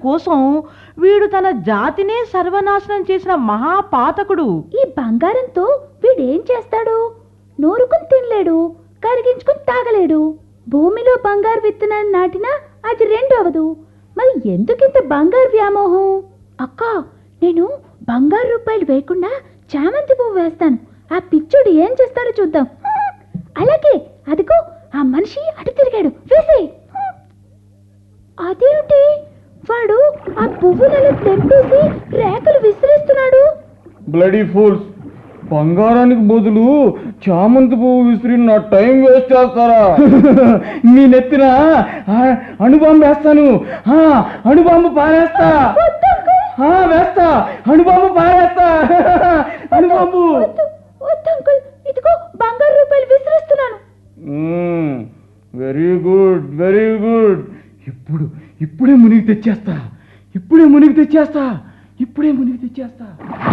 కోసం వీడు తన జాతినే సర్వనాశనం చేసిన మహాపాతకుడు ఈ బంగారంతో వీడేం చేస్తాడు నూరుకుని తినలేడు కరిగించుకుని తాగలేడు భూమిలో బంగారు విత్తనాన్ని నాటినా అది రెండు అవదు మరి ఎందుకింత బంగారు వ్యామోహం అక్క నేను బంగారు రూపాయలు వేయకుండా చామంతి పువ్వు వేస్తాను ఆ పిచ్చుడు ఏం చేస్తాడో చూద్దాం అలాగే అదిగో ఆ మనిషి అటు తిరిగాడు వేసే అదేమిటి వాడు ఆ పువ్వులను తెంపేసి రేఖలు విసిరేస్తున్నాడు బ్లడీ ఫూల్స్ బంగారానికి బదులు చామంతి పువ్వు విసిరి నా టైం వేస్ట్ చేస్తారా మీ నెత్తిన ఆ, అణుబాంబు వేస్తాను ఆ, అణుబాంబు పారేస్తా ఆ, వేస్తా అణుబాంబు పారేస్తా అణుబాంబు వద్దు, వద్దు అంకుల్ ఇదిగో బంగారు రూపాయలు విసిరేస్తున్నాను వెరీ గుడ్ వెరీ గుడ్ ఇప్పుడు ఇప్పుడే మునిగి తెచ్చేస్తా ఇప్పుడే మునిగి తెచ్చేస్తా ఇప్పుడే మునిగి తెచ్చేస్తా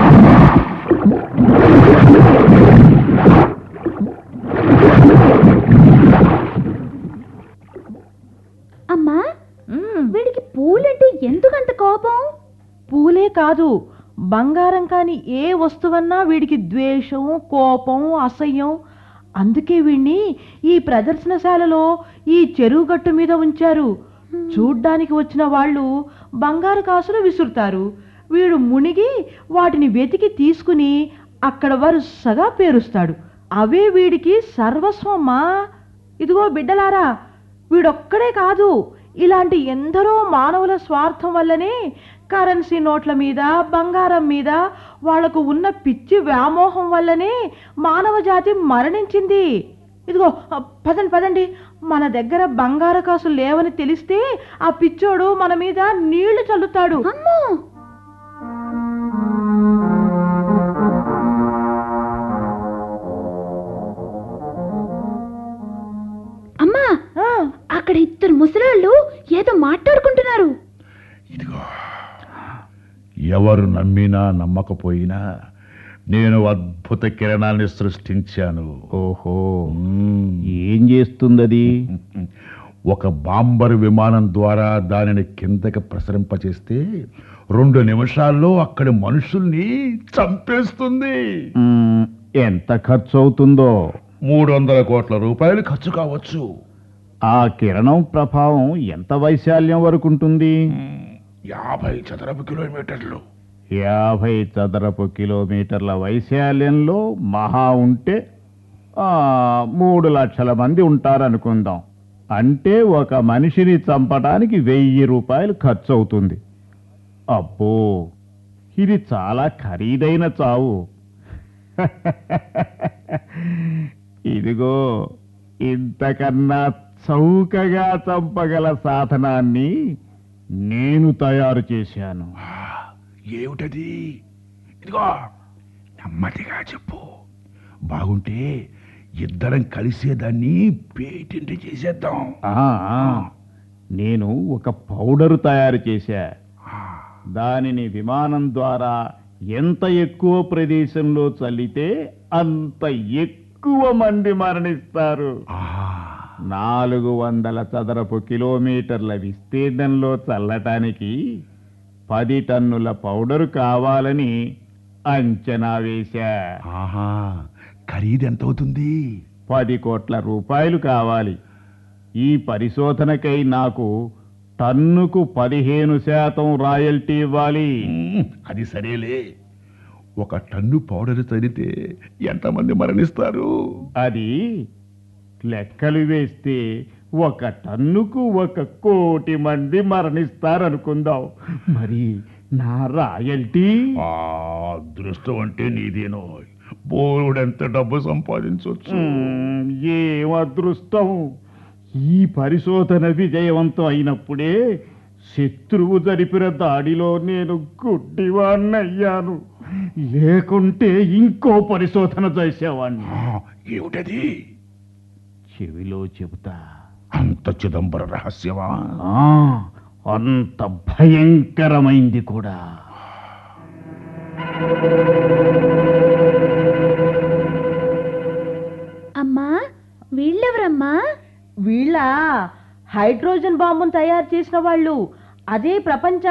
అమ్మా వీడికి పూలంటే ఎందుకంత కోపం పూలే కాదు బంగారం కాని ఏ వస్తువన్నా వీడికి ద్వేషం కోపం అసహ్యం అందుకే వీణ్ణి ఈ ప్రదర్శనశాలలో ఈ చెరువు గట్టు మీద ఉంచారు చూడ్డానికి వచ్చిన వాళ్ళు బంగారు కాసులు విసురుతారు వీడు మునిగి వాటిని వెతికి తీసుకుని అక్కడ వరుసగా పేరుస్తాడు అవే వీడికి సర్వస్వమ్మా ఇదిగో బిడ్డలారా వీడొక్కడే కాదు ఇలాంటి ఎందరో మానవుల స్వార్థం వల్లనే కరెన్సీ నోట్ల మీద బంగారం మీద వాళ్లకు ఉన్న పిచ్చి వ్యామోహం వల్లనే మానవ జాతి మరణించింది ఇదిగో ఆ, పదండి పదండి మన దగ్గర బంగార కాసులు లేవని తెలిస్తే ఆ పిచ్చోడు మన మీద నీళ్లు చల్లుతాడు అమ్మో అమ్మా ఆ, అక్కడ ఇద్దరు ముసలాళ్ళు ఏదో మాట్లాడుకుంటున్నారు ఇదిగో ఎవరు నమ్మినా నమ్మకపోయినా నేను అద్భుత కిరణాన్ని సృష్టించాను ఓహో మ్మ్. ఏం చేస్తుందది ఒక బాంబర్ విమానం ద్వారా దానిని కిందకి ప్రసరింపచేస్తే రెండు నిమిషాల్లో అక్కడి మనుషుల్ని చంపేస్తుంది మ్మ్, ఎంత ఖర్చు అవుతుందో మూడు వందల కోట్ల రూపాయలు ఖర్చు కావచ్చు ఆ కిరణం ప్రభావం ఎంత వైశాల్యం వరకు ఉంటుంది మ్మ్. యాభై చదరపు కిలోమీటర్లు యాభై చదరపు కిలోమీటర్ల వైశాల్యంలో మహా ఉంటే ఆ, మూడు లక్షల మంది ఉంటారనుకుందాం అంటే ఒక మనిషిని చంపడానికి వెయ్యి రూపాయలు ఖర్చు అవుతుంది అబ్బో ఇది చాలా ఖరీదైన చావు ఇదిగో ఇంతకన్నా చౌకగా చంపగల సాధనాన్ని నేను తయారు చేశాను ఆ, ఏమిటది ఇదిగో నెమ్మదిగా చెప్పు బాగుంటే ఇద్దరం కలిసేదాన్ని పేటెంట్ చేసేద్దాం ఆ, ఆ, నేను ఒక పౌడరు తయారు చేశా ఆ, దానిని విమానం ద్వారా ఎంత ఎక్కువ ప్రదేశంలో చల్లితే అంత ఎక్కువ మంది మరణిస్తారు ఆహా. నాలుగు వందల చదరపు కిలోమీటర్ల విస్తీర్ణంలో చల్లటానికి పది టన్నుల పౌడరు కావాలని అంచనా వేశా ఆహా ఖరీదు ఎంత అవుతుంది పది కోట్ల రూపాయలు కావాలి ఈ పరిశోధనకై నాకు టన్నుకు పదిహేను శాతం రాయల్టీ ఇవ్వాలి మ్మ్, అది సరేలే ఒక టన్ను పౌడర్ చదివితే ఎంతమంది మరణిస్తారు అది లెక్కలు వేస్తే ఒక టన్నుకు ఒక కోటి మంది మరణిస్తారనుకుందాం మరి నా రాయల్టీ ఆ అదృష్టం అంటే నీదేనో బోరుడెంత డబ్బు సంపాదించవచ్చు మ్మ్, ఏం అదృష్టం ఈ పరిశోధన విజయవంతం అయినప్పుడే శత్రువు జరిపిన దాడిలో నేను గుడ్డివాణ్ణయ్యాను లేకుంటే ఇంకో పరిశోధన చేసేవాణ్ణి ఆ, ఏమిటది చెవిలో చెబుతా అంత చిదంబర రహస్యమా ఆ, అంత భయంకరమైంది కూడా అమ్మా వీళ్ళెవరమ్మా వీళ్ళ హైడ్రోజన్ బాంబును తయారు చేసిన వాళ్ళు అదే ప్రపంచ